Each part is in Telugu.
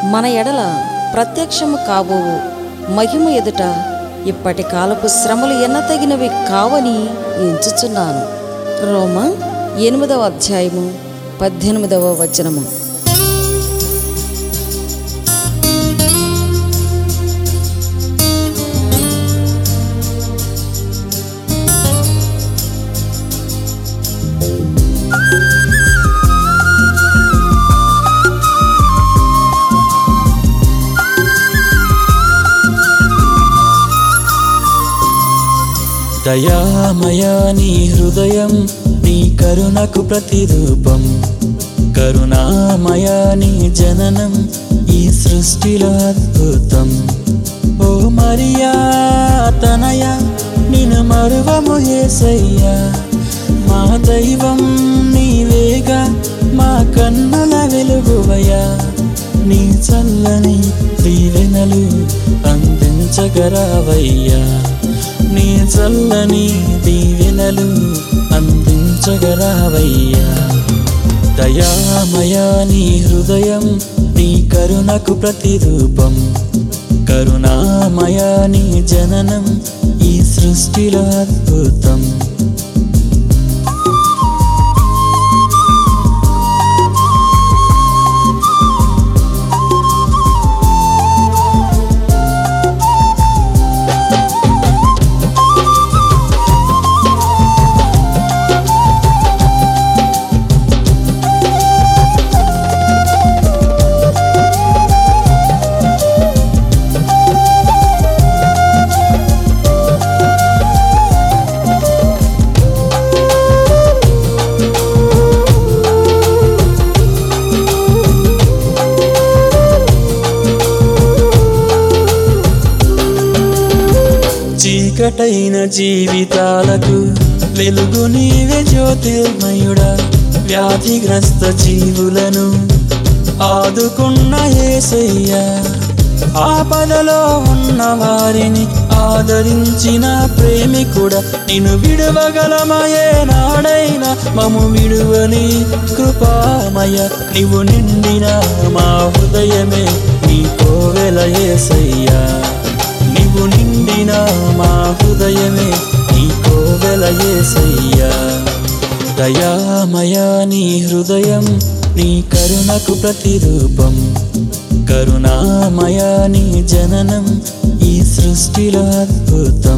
మన ఎడల ప్రత్యక్షము కాబోవు మహిమ ఎదుట ఇప్పటి కాలపు శ్రమలు ఎన్నతగినవి కావని ఎంచుచున్నాను రోమ ఎనిమిదవ అధ్యాయము పద్దెనిమిదవ వచనము దయామయా నీ హృదయం నీ కరుణకు ప్రతిరూపం కరుణామయా నీ జననం ఈ సృష్టిలో అద్భుతం ఓ మరియా తనయ నిన్ను మరువము ఏసయ్యా మా దైవం నీవేగా మా కన్నుల వెలుగువయ్యా నీ చల్లని దీవెనలు అందించగరావయ్యా నీ చల్లని దీవెనలు అందించగరావయ్యా దయామయా నీ హృదయం నీ కరుణకు ప్రతిరూపం కరుణామయా నీ జననం ఈ సృష్టిలో అద్భుతం చీకటైన జీవితాలకు వెలుగు నీవే జ్యోతిర్మయుడా వ్యాధిగ్రస్త జీవులను ఆదుకున్న ఏసయ్యా ఆపదలో ఉన్న వారిని ఆదరించిన ప్రేమికుడ నిన్ను విడువగలమయే నాడైనా మము విడువని కృపామయ నీవు నిండిన మా హృదయమే నీ కోవెల ఏసయ్యా నీవు నిండిన మా హృదయమే నీ కోవెల ఏసయ్యా దయామయా నీ హృదయం నీ కరుణకు ప్రతిరూపం కరుణామయా నీ జననం ఈ సృష్టిలో అద్భుతం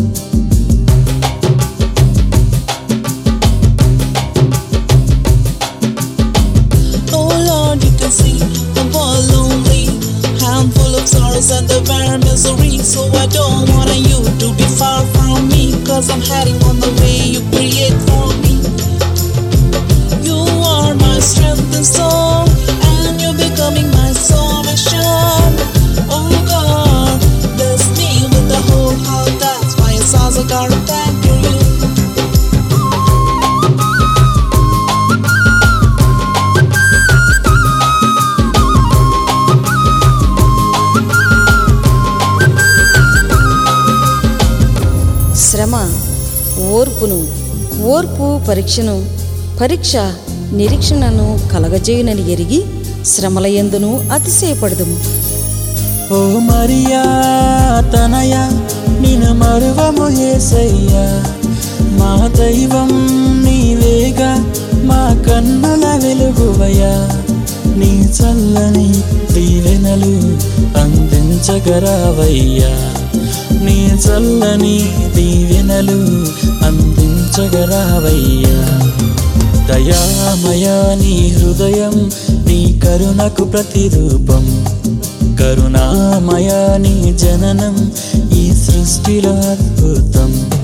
Oh Lord, you can see I'm all lonely. I'm full of sorrows and the bare misery. So I don't want you to be far from me. Cause I'm heading on the way you create for me. You are my strength and soul. And you're becoming my salvation. Oh God, bless me with the whole heart. That's why it's also gotta thank you. శ్రమ ఓర్పును ఓర్పు పరీక్షను పరీక్ష నిరీక్షణను కలగజేయునని ఎరిగి శ్రమల ఎందును అతిశయపడదుము ఓ మరియా తనయ నిన్ను మరువము ఏసయ్యా మా దైవం నీవేగా మా కన్నుల వెలుగువయ్యా నీ చల్లని దీవెనలు అందించగరావయ్యా నీ చల్లని దీవెనలు అందించగరావయ్యా దయామయా నీ హృదయం నీ కరుణకు ప్రతిరూపం కరుణామయా నీ జననం ఈ సృష్టిలో అద్భుతం